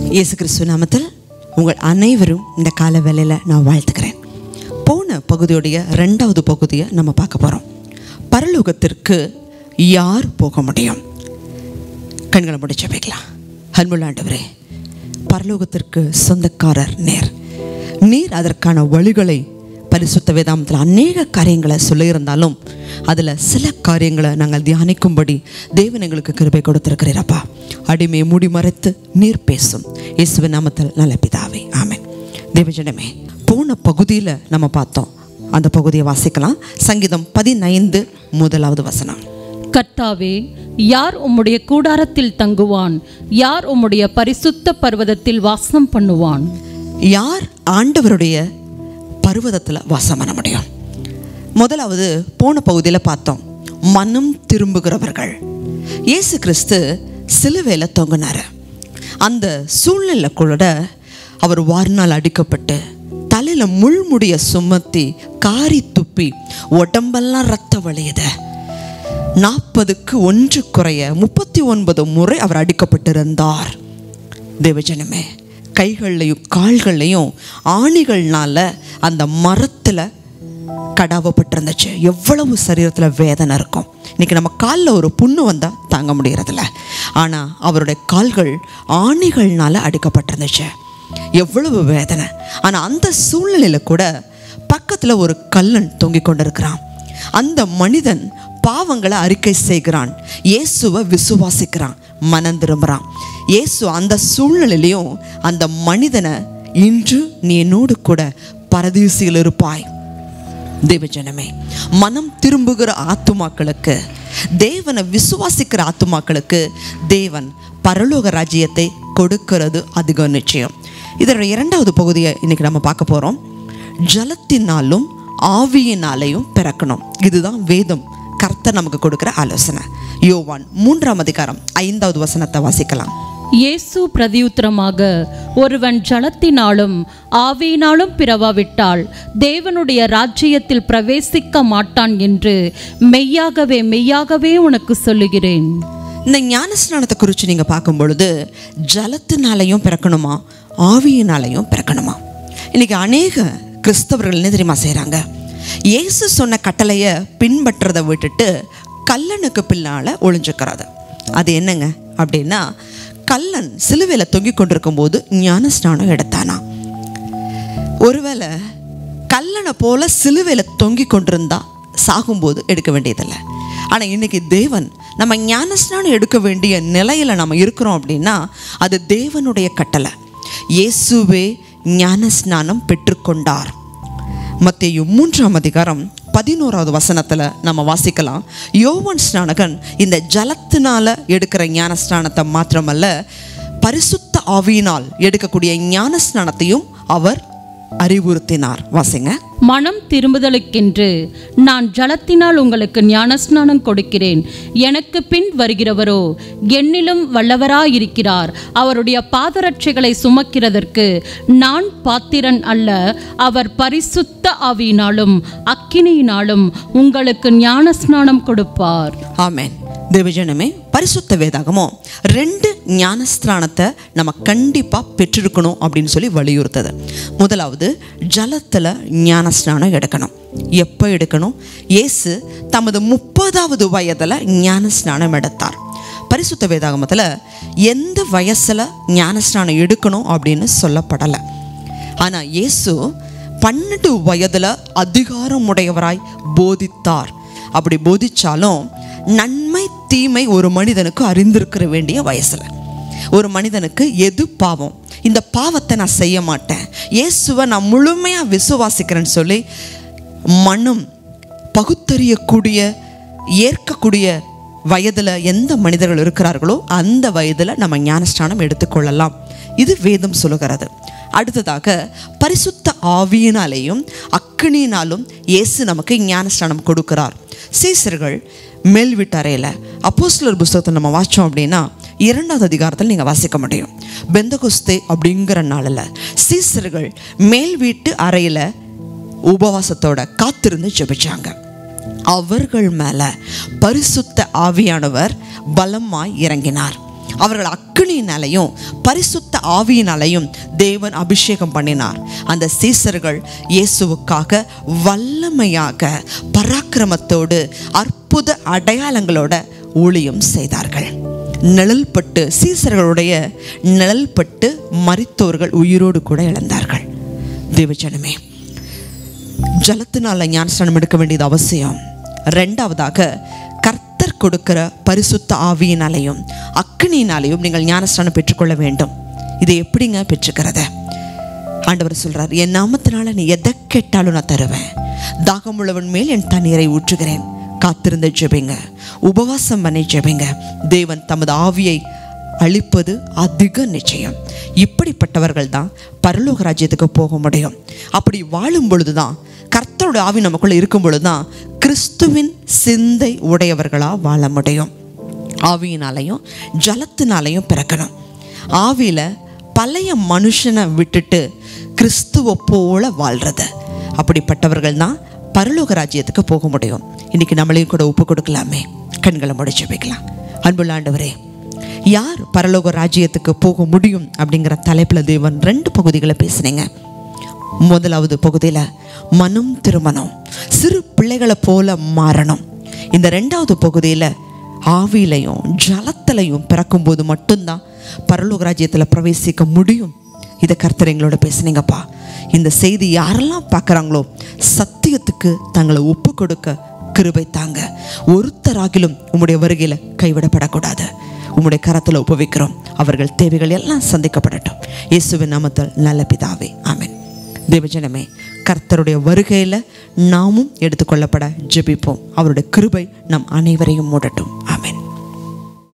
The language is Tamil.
இயேசு கிறிஸ்துவ நாமத்தில் உங்கள் அனைவரும் இந்த கால வேளையில் நான் வாழ்த்துக்கிறேன் போன பகுதியுடைய ரெண்டாவது பகுதியை நம்ம பார்க்க போகிறோம் பரலோகத்திற்கு யார் போக முடியும் கண்களை முடிச்ச வைக்கலாம் அன்புள்ளாண்டவரே பரலோகத்திற்கு சொந்தக்காரர் நேர் நீர் அதற்கான வழிகளை பரிசுத்த வேதாந்தத்தில் அநேக காரியங்களை சொல்லியிருந்தாலும் அதில் சில காரியங்களை நாங்கள் தியானிக்கும்படி தேவன் எங்களுக்கு கிருபை கொடுத்திருக்கிறீரப்பா அடிமை மூடி மறைத்து நீர் பேசும் இயேசுவின் நாமத்தில் நல்ல பிதாவே ஆமென் தேவஜனமே போன பகுதியில் நம்ம பார்த்தோம் அந்த பகுதியை வாசிக்கலாம் சங்கீதம் பதினைந்து முதலாவது வசனம் கர்த்தாவே யார் உம்முடைய கூடாரத்தில் தங்குவான் யார் உம்முடைய பரிசுத்த பர்வதத்தில் வாசம் பண்ணுவான் யார் ஆண்டவருடைய பர்வதத்தில் வாசம் பண்ண முடியும் முதலாவது போன பகுதியில் பார்த்தோம் மனம் திரும்புகிறவர்கள் இயேசு கிறிஸ்து சிலுவையில் தொங்கினார் அந்த சூழ்நிலை கூட அவர் வாரினால் அடிக்கப்பட்டு தலையில் முள்முடிய சுமத்தி காரி துப்பி உடம்பெல்லாம் ரத்த வழியுது நாற்பதுக்கு ஒன்று குறைய முப்பத்தி ஒன்பது முறை அவர் அடிக்கப்பட்டிருந்தார் தேவஜனமே கைகள்லையும் கால்கள்லையும் ஆணிகள்னால அந்த மரத்தில் கடாவப்பட்டிருந்துச்சு எவ்வளவு சரீரத்தில் வேதனை இருக்கும் இன்னைக்கு நம்ம காலில் ஒரு புண்ணு வந்தால் தாங்க முடியறதில்ல ஆனால் அவருடைய கால்கள் ஆணிகள்னால அடிக்கப்பட்டிருந்துச்சு எவ்வளவு வேதனை ஆனால் அந்த சூழ்நிலையில் கூட பக்கத்தில் ஒரு கல்லன் தொங்கிக் கொண்டிருக்கிறான் அந்த மனிதன் பாவங்களை அறிக்கை செய்கிறான் இயேசுவை விசுவாசிக்கிறான் மனம் திரும்புகிறான் இயேசு அந்த சூழ்நிலையிலையும் அந்த மனிதனை இன்று நீ என்னோடு கூட பரதீசியில் இருப்பாய் தேவஜனமே மனம் திரும்புகிற ஆத்துமாக்களுக்கு தேவனை விசுவாசிக்கிற ஆத்துமாக்களுக்கு தேவன் பரலோக ராஜ்யத்தை கொடுக்கிறது அதிக நிச்சயம் இதோட இரண்டாவது பகுதியை இன்னைக்கு நம்ம பார்க்க போகிறோம் ஜலத்தினாலும் ஆவியினாலையும் பிறக்கணும் இதுதான் வேதம் கர்த்தர் நமக்கு கொடுக்கிற ஆலோசனை யோவான் மூன்றாம் அதிகாரம் ஐந்தாவது வசனத்தை வாசிக்கலாம் இயேசு பிரதியுத்தரமாக ஒருவன் ஜலத்தினாலும் ஆவியினாலும் பிறவாவிட்டால் தேவனுடைய ராஜ்யத்தில் பிரவேசிக்க மாட்டான் என்று மெய்யாகவே மெய்யாகவே உனக்கு சொல்லுகிறேன் இந்த ஞானஸ்நானத்தை குறித்து நீங்கள் பார்க்கும் பொழுது ஜலத்தினாலையும் பிறக்கணுமா ஆவியினாலையும் பிறக்கணுமா இன்னைக்கு அநேக கிறிஸ்தவர்கள் என்ன தெரியுமா செய்கிறாங்க இயேசு சொன்ன கட்டளையை பின்பற்றதை விட்டுட்டு கல்லனுக்கு பின்னால் ஒளிஞ்சுக்கிறது அது என்னங்க அப்படின்னா கல்லன் சிலுவையில் தொங்கிக் கொண்டிருக்கும் போது ஞானஸ்நானம் எடுத்தானா ஒருவேளை கல்லனை போல சிலுவையில் தொங்கி கொண்டிருந்தா சாகும்போது எடுக்க வேண்டியதில்லை ஆனால் இன்னைக்கு தேவன் நம்ம ஞானஸ்நானம் எடுக்க வேண்டிய நிலையில் நம்ம இருக்கிறோம் அப்படின்னா அது தேவனுடைய கட்டளை இயேசுவே ஞானஸ்நானம் பெற்றுக்கொண்டார் மத்தேயு மூன்றாம் அதிகாரம் பதினோராவது வசனத்தில் நம்ம வாசிக்கலாம் யோவான் ஸ்நானகன் இந்த ஜலத்தினால எடுக்கிற ஞானஸ்நானத்தை மாத்திரமல்ல பரிசுத்த ஆவியினால் எடுக்கக்கூடிய ஞானஸ்நானத்தையும் அவர் அறிவுறுத்தினார் வாசிங்க மனம் திரும்புதலுக்கென்று நான் ஜலத்தினால் உங்களுக்கு ஞானஸ்நானம் கொடுக்கிறேன் எனக்கு பின் வருகிறவரோ என்னிலும் வல்லவராயிருக்கிறார் அவருடைய பாதரட்சைகளை சுமக்கிறதற்கு நான் பாத்திரன் அல்ல அவர் பரிசுத்த ஆவியினாலும் அக்கினியினாலும் உங்களுக்கு ஞானஸ்நானம் கொடுப்பார் ஆமென் தேவஜனமே பரிசுத்த வேதாகமோ ரெண்டு ஞானஸ்தானத்தை நம்ம கண்டிப்பாக பெற்றிருக்கணும் அப்படின்னு சொல்லி வலியுறுத்தது முதலாவது ஜலத்தில் ஞானஸ்நானம் எடுக்கணும் எப்போ எடுக்கணும் இயேசு தமது முப்பதாவது வயதில் ஞானஸ்நானம் எடுத்தார் பரிசுத்த வேதாகமத்தில் எந்த வயசில் ஞானஸ்நானம் எடுக்கணும் அப்படின்னு சொல்லப்படலை ஆனால் இயேசு பன்னெண்டு வயதில் அதிகாரமுடையவராய் போதித்தார் அப்படி போதிச்சாலும் நன்மை தீமை ஒரு மனிதனுக்கு அறிந்திருக்கிற வேண்டிய வயசில் ஒரு மனிதனுக்கு எது பாவம் இந்த பாவத்தை நான் செய்ய மாட்டேன் இயேசுவை நான் முழுமையாக விசுவாசிக்கிறேன்னு சொல்லி மனம் பகுத்தறியக்கூடிய ஏற்கக்கூடிய வயதில் எந்த மனிதர்கள் இருக்கிறார்களோ அந்த வயதில் நம்ம ஞானஸ்நானம் எடுத்துக்கொள்ளலாம் இது வேதம் சொல்லுகிறது அடுத்ததாக பரிசுத்த ஆவியினாலேயும் அக்கினியினாலும் இயேசு நமக்கு ஞானஸ்நானம் கொடுக்கிறார் சீசர்கள் மேல் வீட்டறையில் அப்போஸ்லர் புஸ்தகத்தை நம்ம வாச்சோம் அப்படின்னா இரண்டாவது அதிகாரத்தில் நீங்கள் வாசிக்க முடியும் பெந்தகுஸ்தே அப்படிங்கிற நாளில் சீசர்கள் மேல் வீட்டு அறையில் உபவாசத்தோட காத்திருந்து ஜெபிச்சாங்க அவர்கள் மேலே பரிசுத்த ஆவியானவர் பலமாய் இறங்கினார் அவர்கள் அக்கினியினாலையும் பரிசுத்த ஆவியினாலையும் தேவன் அபிஷேகம் பண்ணினார் அந்த சீசர்கள் இயேசுவுக்காக வல்லமையாக பராக்கிரமத்தோடு அற்புத அடையாளங்களோட ஊழியம் செய்தார்கள் நிழல்பட்டு சீசர்களுடைய நிழல்பட்டு மரித்தோர்கள் உயிரோடு கூட இழந்தார்கள் தேவஜனமே ஜலத்தினால ஞானஸ்நானம் எடுக்க வேண்டியது அவசியம் ரெண்டாவதாக கர்த்தர் கொடுக்கிற பரிசுத்த ஆவியினாலையும் அக்கினியினாலையும் நீங்கள் ஞானஸ்நானம் பெற்றுக்கொள்ள வேண்டும் இதை எப்படிங்க பெற்றுக்கிறத ஆண்டவர் சொல்றார் என் நாமத்தினால நீ எதை கேட்டாலும் நான் தருவேன் தாகமுள்ளவன் மேல் என் தண்ணீரை ஊற்றுகிறேன் காத்திருந்த ஜெபிங்க உபவாசம் பண்ணி ஜெபிங்க தேவன் தமது ஆவியை அளிப்பது அதிக நிச்சயம் இப்படிப்பட்டவர்கள் தான் பரலோக ராஜ்யத்துக்கு போக முடியும் அப்படி வாழும் பொழுது தான் கர்த்தரோட ஆவி நமக்குள்ள இருக்கும் பொழுது தான் கிறிஸ்துவின் சிந்தை உடையவர்களாக வாழ முடியும் ஆவியினாலையும் ஜலத்தினாலையும் பிறக்கணும் ஆவியில் பழைய மனுஷனை விட்டுட்டு கிறிஸ்துவ போல வாழ்றது அப்படிப்பட்டவர்கள் தான் பரலோக ராஜ்யத்துக்கு போக முடியும் இன்னைக்கு நம்மளையும் கூட ஒப்பு கொடுக்கலாமே கண்களை முடிச்சு வைக்கலாம் அன்புள்ள ஆண்டவரே யார் பரலோக ராஜ்யத்துக்கு போக முடியும் அப்படிங்கிற தலைப்பில் தேவன் ரெண்டு பகுதிகளை பேசுனீங்க முதலாவது பகுதியில் மனம் திருமணம் சிறு பிள்ளைகளை போல மாறணும் இந்த ரெண்டாவது பகுதியில் ஆவியிலையும் ஜலத்திலையும் பிறக்கும்போது மட்டும்தான் பரலோக ராஜ்யத்தில் பிரவேசிக்க முடியும் இதை கர்த்தர் எங்களோட பேசுனீங்கப்பா இந்த செய்தி யாரெல்லாம் பார்க்குறாங்களோ சத்தியத்துக்கு தங்களை ஒப்பு கொடுக்க கிருபை தாங்க ஒருத்தராகிலும் உம்முடைய வருகையில் கைவிடப்படக்கூடாது உம்முடைய கரத்தில் ஒப்புவிக்கிறோம் அவர்கள் தேவைகள் எல்லாம் சந்திக்கப்படட்டும் இயேசுவின் நாமத்தில் நல்ல பிதாவே ஆமென் தேவஜனமே கர்த்தருடைய வருகையில் நாமும் எடுத்துக்கொள்ளப்பட ஜெபிப்போம் அவருடைய கிருபை நம் அனைவரையும் மூடட்டும் ஆமென்